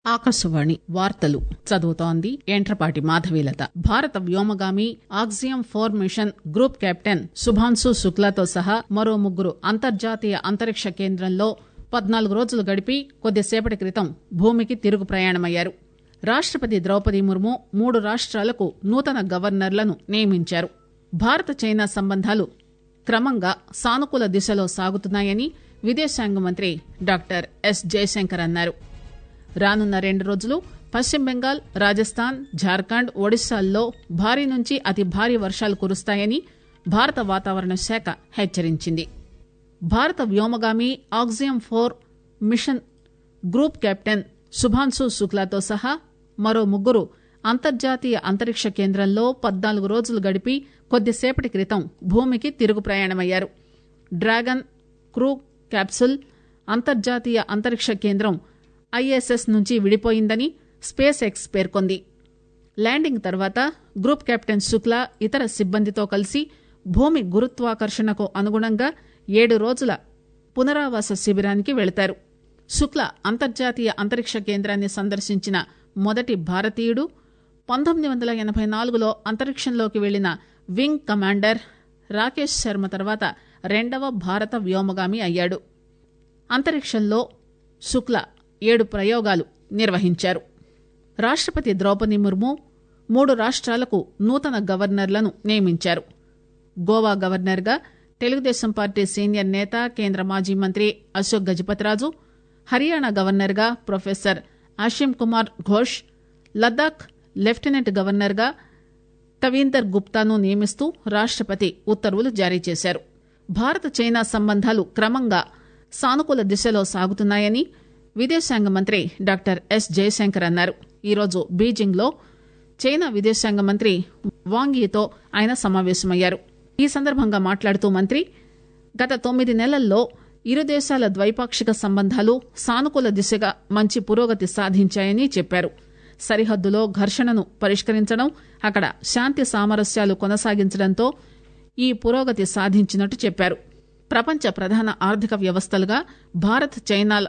ఆకాశవాణి వార్తలు చదువుతోంది యంట్రపాటి మాధవీలత భారత వ్యోమగామి Axiom four mission group captain Shubhanshu శుక్లాతో సహా మరో ముగ్గురు అంతర్జాతీయ అంతరిక్ష కేంద్రంలో పద్నాలుగు రోజులు గడిపి కొద్దిసేపటి క్రితం భూమికి తిరుగు ప్రయాణమయ్యారు రాష్టపతి ద్రౌపది ముర్ము మూడు రాష్ట్రాలకు నూతన గవర్నర్లను నియమించారు భారత చైనా సంబంధాలు క్రమంగా సానుకూల దిశలో సాగుతున్నాయని విదేశాంగ మంత్రి డాక్టర్ ఎస్ జయశంకర్ అన్నారు రానున్న రెండు రోజులు పశ్చిమ బెంగాల్ రాజస్థాన్ జార్ఖండ్ ఒడిశాల్లో భారీ నుంచి అతి భారీ వర్షాలు కురుస్తాయని భారత వాతావరణ శాఖ హెచ్చరించింది భారత వ్యోమగామి Axiom four mission group captain Shubhanshu శుక్లాతో సహా మరో ముగ్గురు అంతర్జాతీయ అంతరిక్ష కేంద్రంలో పద్నాలుగు రోజులు గడిపి కొద్దిసేపటి క్రితం భూమికి తిరుగు ప్రయాణమయ్యారు డ్రాగన్ క్రూ క్యాప్సుల్ అంతర్జాతీయ అంతరిక్ష కేంద్రం ఐఎస్ఎస్ నుంచి విడిపోయిందని స్పేస్ ఎక్స్ పేర్కొంది ల్యాండింగ్ తర్వాత గ్రూప్ కెప్టెన్ శుక్లా ఇతర సిబ్బందితో కలిసి భూమి గురుత్వాకర్షణకు అనుగుణంగా ఏడు రోజుల పునరావాస శిబిరానికి వెళతారు శుక్లా అంతర్జాతీయ అంతరిక్ష కేంద్రాన్ని సందర్శించిన మొదటి భారతీయుడు పంతొమ్మిది వందల ఎనబై నాలుగులో అంతరిక్షంలోకి వెళ్లిన వింగ్ కమాండర్ రాకేష్ శర్మ తర్వాత రెండవ భారత వ్యోమగామి అయ్యాడు అంతరిక్షంలో శుక్లా ఏడు ప్రయోగాలు నిర్వహించారు రాష్టపతి ద్రౌపది ముర్ము మూడు రాష్ట్రాలకు నూతన గవర్నర్లను నియమించారు గోవా గవర్నర్గా తెలుగుదేశం పార్టీ సీనియర్ నేత కేంద్ర మాజీ మంత్రి అశోక్ గజపతిరాజు హర్యానా గవర్నర్గా ప్రొఫెసర్ అషిమ్ కుమార్ ఘోష్ లద్దాఖ్ లెఫ్టినెంట్ గవర్నర్గా తవీందర్ గుప్తాను నియమిస్తూ రాష్టపతి ఉత్తర్వులు జారీ చేశారు భారత చైనా సంబంధాలు క్రమంగా సానుకూల దిశలో సాగుతున్నాయని విదేశాంగ మంత్రి డాక్టర్ ఎస్ జయశంకర్ అన్నారు ఈరోజు బీజింగ్లో చైనా విదేశాంగ మంత్రి వాంగీతో ఆయన సమావేశమయ్యారు ఈ సందర్భంగా మాట్లాడుతూ మంత్రి గత తొమ్మిది నెలల్లో ఇరు దేశాల ద్వైపాక్షిక సంబంధాలు సానుకూల దిశగా మంచి పురోగతి సాధించాయని చెప్పారు సరిహద్దులో ఘర్షణను పరిష్కరించడం అక్కడ శాంతి సామరస్యాలు కొనసాగించడంతో ఈ పురోగతి సాధించినట్టు చెప్పారు ప్రపంచ ప్రధాన ఆర్థిక వ్యవస్థలుగా భారత్ చైనాల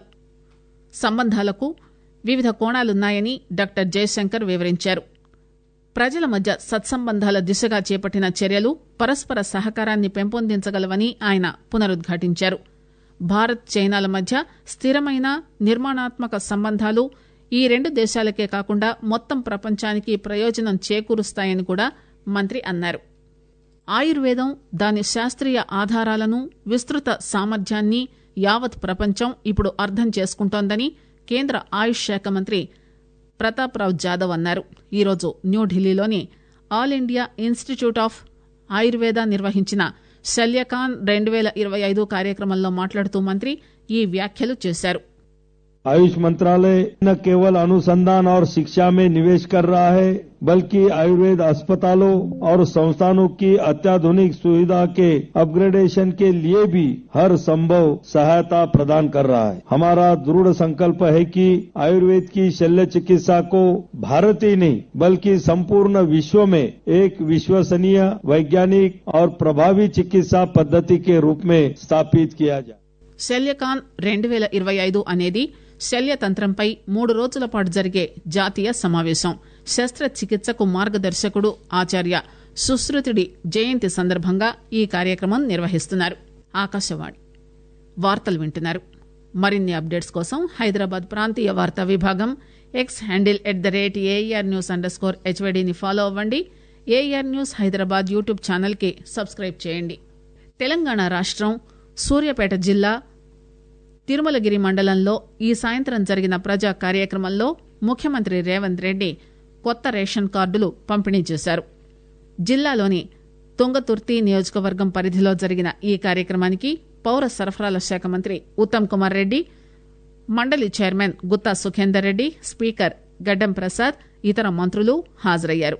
సంబంధాలకు వివిధ కోణాలున్నాయని డాక్టర్ జయశంకర్ వివరించారు ప్రజల మధ్య సత్సంబంధాల దిశగా చేపట్టిన చర్యలు పరస్పర సహకారాన్ని పెంపొందించగలవని ఆయన పునరుద్ఘాటించారు భారత్ చైనాల మధ్య స్థిరమైన నిర్మాణాత్మక సంబంధాలు ఈ రెండు దేశాలకే కాకుండా మొత్తం ప్రపంచానికి ప్రయోజనం చేకూరుస్తాయని కూడా మంత్రి అన్నారు ఆయుర్వేదం దాని శాస్త్రీయ ఆధారాలను విస్తృత సామర్థ్యాన్ని యావత్ ప్రపంచం ఇప్పుడు అర్థం చేసుకుంటోందని కేంద్ర ఆయుష్ శాఖ మంత్రి ప్రతాప్రావ్ జాదవ్ అన్నారు ఈరోజు న్యూఢిల్లీలోని all India institute of Ayurveda నిర్వహించిన శల్యకాన్ రెండు వేల ఇరవై ఐదు కార్యక్రమంలో మాట్లాడుతూ మంత్రి ఈ వ్యాఖ్యలు చేశారు आयुष मंत्रालय न केवल अनुसंधान और शिक्षा में निवेश कर रहा है बल्कि आयुर्वेद अस्पतालों और संस्थानों की अत्याधुनिक सुविधा के अपग्रेडेशन के लिए भी हर संभव सहायता प्रदान कर रहा है हमारा दृढ़ संकल्प है कि आयुर्वेद की शल्य चिकित्सा को भारत ही नहीं बल्कि संपूर्ण विश्व में एक विश्वसनीय वैज्ञानिक और प्रभावी चिकित्सा पद्धति के रूप में स्थापित किया जाए శల్యకాన్ రెండు వేల ఇరవై ఐదు అనేది శల్యతంత్రంపై మూడు రోజుల పాటు జరిగే జాతీయ సమావేశం శస్త్రచికిత్సకు మార్గదర్శకుడు ఆచార్య సుశ్రుతుడి జయంతి సందర్భంగా ఈ కార్యక్రమం నిర్వహిస్తున్నారు ఆకాశవాణి వార్తలు వింటున్నారు మరిన్ని అప్డేట్స్ కోసం హైదరాబాద్ ప్రాంతీయ వార్తా విభాగం X handle at the rate AIR news underscore హెచ్వైడీని ఫాలో అవ్వండి ఏఆర్ న్యూస్ హైదరాబాద్ యూట్యూబ్ ఛానల్కి సబ్స్క్రైబ్ చేయండి తెలంగాణ రాష్ట్రం సూర్యాపేట జిల్లా తిరుమలగిరి మండలంలో ఈ సాయంత్రం జరిగిన ప్రజా కార్యక్రమంలో ముఖ్యమంత్రి రేవంత్ రెడ్డి కొత్త రేషన్ కార్డులు పంపిణీ చేశారు జిల్లాలోని తుంగతుర్తి నియోజకవర్గం పరిధిలో జరిగిన ఈ కార్యక్రమానికి పౌర సరఫరాల శాఖ మంత్రి ఉత్తమ్ కుమార్ రెడ్డి మండలి చైర్మన్ గుత్తా సుఖేందర్ రెడ్డి స్పీకర్ గడ్డం ప్రసాద్ ఇతర మంత్రులు హాజరయ్యారు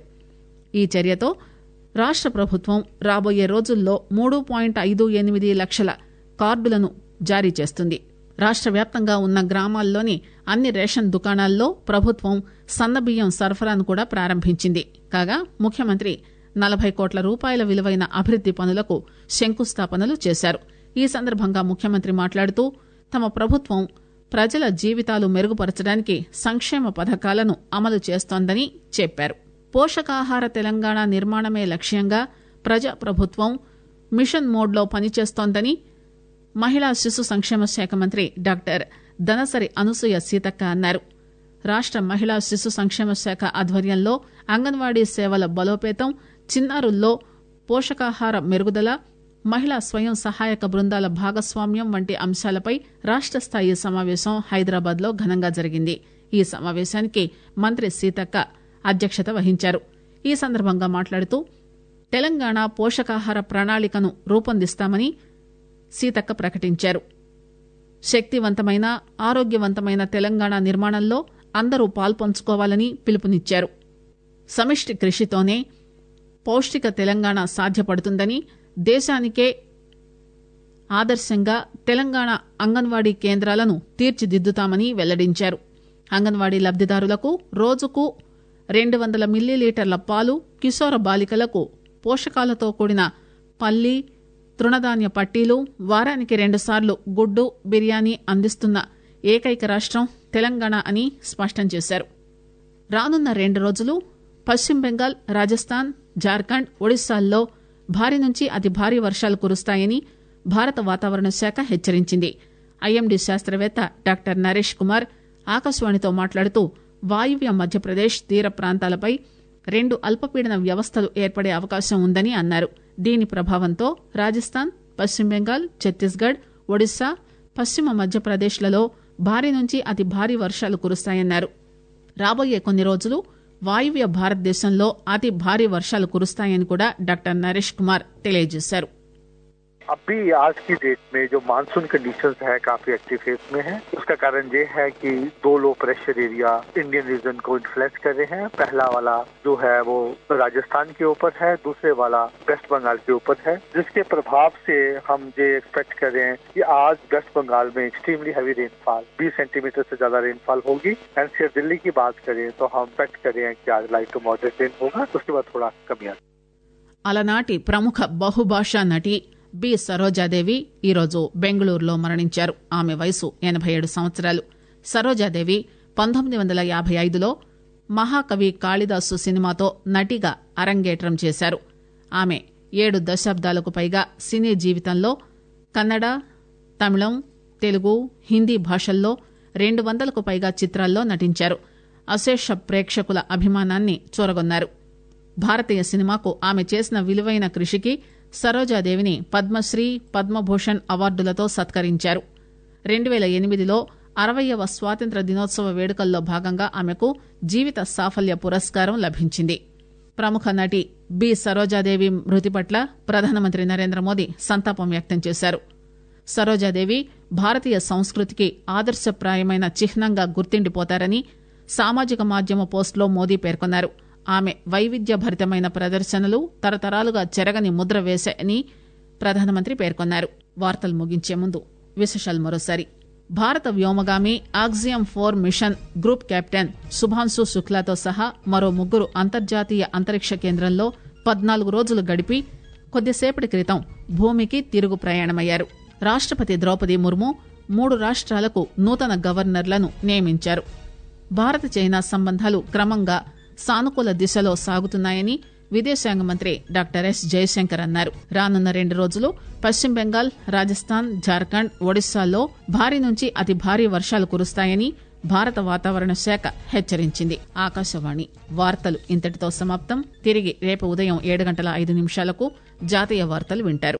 ఈ చర్యతో రాష్ట ప్రభుత్వం రాబోయే రోజుల్లో మూడు పాయింట్ ఐదు ఎనిమిది లక్షల కార్డులను జారీ చేస్తుంది రాష్ట వ్యాప్తంగా ఉన్న గ్రామాల్లోని అన్ని రేషన్ దుకాణాల్లో ప్రభుత్వం సన్నబియ్యం సరఫరాను కూడా ప్రారంభించింది కాగా ముఖ్యమంత్రి నలభై కోట్ల రూపాయల విలువైన అభివృద్ది పనులకు శంకుస్థాపనలు చేశారు ఈ సందర్భంగా ముఖ్యమంత్రి మాట్లాడుతూ తమ ప్రభుత్వం ప్రజల జీవితాలు మెరుగుపరచడానికి సంక్షేమ పథకాలను అమలు చేస్తోందని చెప్పారు పోషకాహార తెలంగాణ నిర్మాణమే లక్ష్యంగా ప్రజాప్రభుత్వం మిషన్ మోడ్లో పనిచేస్తోందని మహిళా శిశు సంక్షేమ శాఖ మంత్రి డాక్టర్ దనసరి అనసూయ సీతక్క అన్నారు రాష్ట మహిళా శిశు సంక్షేమ శాఖ ఆధ్వర్యంలో అంగన్వాడీ సేవల బలోపేతం చిన్నారుల్లో పోషకాహార మెరుగుదల మహిళా స్వయం సహాయక బృందాల భాగస్వామ్యం వంటి అంశాలపై రాష్ట స్థాయి సమావేశం హైదరాబాద్ లో ఘనంగా జరిగింది ఈ సమావేశానికి మంత్రి సీతక్క అధ్యక్షత వహించారు ఈ సందర్భంగా మాట్లాడుతూ తెలంగాణ పోషకాహార ప్రణాళికను రూపొందిస్తామని సీతక్క ప్రకటించారు శక్తివంతమైన ఆరోగ్యవంతమైన తెలంగాణ నిర్మాణంలో అందరూ పాల్పంచుకోవాలని పిలుపునిచ్చారు సమిష్టి కృషితోనే పౌష్టిక తెలంగాణ సాధ్యపడుతుందని దేశానికే ఆదర్శంగా తెలంగాణ అంగన్వాడీ కేంద్రాలను తీర్చిదిద్దుతామని వెల్లడించారు అంగన్వాడీ లబ్దిదారులకు రోజుకు రెండు వందల మిల్లీలీటర్ల పాలు కిశోర బాలికలకు పోషకాలతో కూడిన పల్లి తృణధాన్య పట్టీలు వారానికి రెండుసార్లు గుడ్డు బిర్యానీ అందిస్తున్న ఏకైక రాష్టం తెలంగాణ అని స్పష్టం చేశారు రానున్న రెండు రోజులు పశ్చిమ బెంగాల్ రాజస్థాన్ జార్ఖండ్ ఒడిశాల్లో భారీ నుంచి అతి భారీ వర్షాలు కురుస్తాయని భారత వాతావరణ శాఖ హెచ్చరించింది ఐఎండీ శాస్త్రవేత్త డాక్టర్ నరేష్ కుమార్ ఆకాశవాణితో మాట్లాడుతూ వాయువ్య మధ్యప్రదేశ్ తీర ప్రాంతాలపై రెండు అల్పపీడన వ్యవస్థలు ఏర్పడే అవకాశం ఉందని అన్నారు దీని ప్రభావంతో రాజస్థాన్ పశ్చిమ బెంగాల్ ఛత్తీస్గఢ్ ఒడిశా పశ్చిమ మధ్యప్రదేశ్లలో భారీ నుంచి అతి భారీ వర్షాలు కురుస్తాయన్నారు రాబోయే కొన్ని రోజులు వాయువ్య భారతదేశంలో అతి భారీ వర్షాలు కురుస్తాయని కూడా డాక్టర్ నరేష్ కుమార్ తెలియజేశారు अभी आज की डेट में जो मानसून कंडीशंस है काफी एक्टिव फेज में है उसका कारण ये है कि दो low pressure area Indian region को इन्फ्लुएंस कर रहे हैं पहला वाला जो है वो राजस्थान के ऊपर है दूसरे वाला वेस्ट बंगाल के ऊपर है जिसके प्रभाव से हम ये एक्सपेक्ट कर रहे हैं कि आज वेस्ट बंगाल में एक्सट्रीमली हैवी रेनफॉल 20 सेंटीमीटर से ज्यादा रेनफॉल होगी एनसीआर दिल्ली की बात करें तो हम एक्सपेक्ट कर रहे हैं कि आज लाइट टू मॉडरेट रेन होगा उसके बाद थोड़ा कमी आ అలనాటి ప్రముఖ బహుభాషా నటి బి సరోజాదేవి ఈరోజు బెంగళూరులో మరణించారు ఆమె వయసు ఎనభై ఏడు సంవత్సరాలు సరోజాదేవి పంతొమ్మిది వందల యాభై ఐదులో మహాకవి కాళిదాసు సినిమాతో నటిగా అరంగేట్రం చేశారు ఆమె ఏడు దశాబ్దాలకు పైగా సినీ జీవితంలో కన్నడ తమిళం తెలుగు హిందీ భాషల్లో రెండు వందలకు పైగా చిత్రాల్లో నటించారు అశేష ప్రేక్షకుల అభిమానాన్ని చూరగొన్నారు భారతీయ సినిమాకు ఆమె చేసిన విలువైన కృషికి సరోజాదేవిని పద్మశ్రీ పద్మభూషణ్ అవార్డులతో సత్కరించారు రెండు పేల ఎనిమిదిలో అరవయవ స్వాతంత్ర దినోత్సవ వేడుకల్లో భాగంగా ఆమెకు జీవిత సాఫల్య పురస్కారం లభించింది ప్రముఖ నటి బి సరోజాదేవి మృతి పట్ల ప్రధానమంత్రి నరేంద్ర మోదీ సంతాపం వ్యక్తం చేశారు సరోజాదేవి భారతీయ సంస్కృతికి ఆదర్శప్రాయమైన చిహ్నంగా గుర్తిండిపోతారని సామాజిక మాధ్యమ పోస్టులో మోదీ పేర్కొన్నారు ఆమె వైవిధ్యభరితమైన ప్రదర్శనలు తరతరాలుగా చెరగని ముద్ర వేశాయని ప్రధానమంత్రి పేర్కొన్నారు వార్తలు ముగించే ముందు విశేషాలు మరోసారి భారత వ్యోమగామి Axiom four mission group captain Subhanshu శుక్లాతో సహా మరో ముగ్గురు అంతర్జాతీయ అంతరిక్ష కేంద్రంలో పద్నాలుగు రోజులు గడిపి కొద్దిసేపటి క్రితం భూమికి తిరుగు ప్రయాణమయ్యారు రాష్టపతి ద్రౌపది ముర్ము మూడు రాష్ట్రాలకు నూతన గవర్నర్లను నియమించారు భారత చైనా సంబంధాలు క్రమంగా సానుకూల దిశలో సాగుతున్నాయని విదేశాంగ మంత్రి డాక్టర్ ఎస్ జయశంకర్ అన్నారు రానున్న రెండు రోజులు పశ్చిమ బెంగాల్ రాజస్థాన్ జార్ఖండ్ ఒడిశాల్లో భారీ నుంచి అతి భారీ వర్షాలు కురుస్తాయని భారత వాతావరణ శాఖ హెచ్చరించింది ఆకాశవాణి వార్తలు ఇంతటితో సమాప్తం తిరిగి రేపు ఉదయం ఏడు గంటల ఐదు నిమిషాలకు జాతీయ వార్తలు వింటారు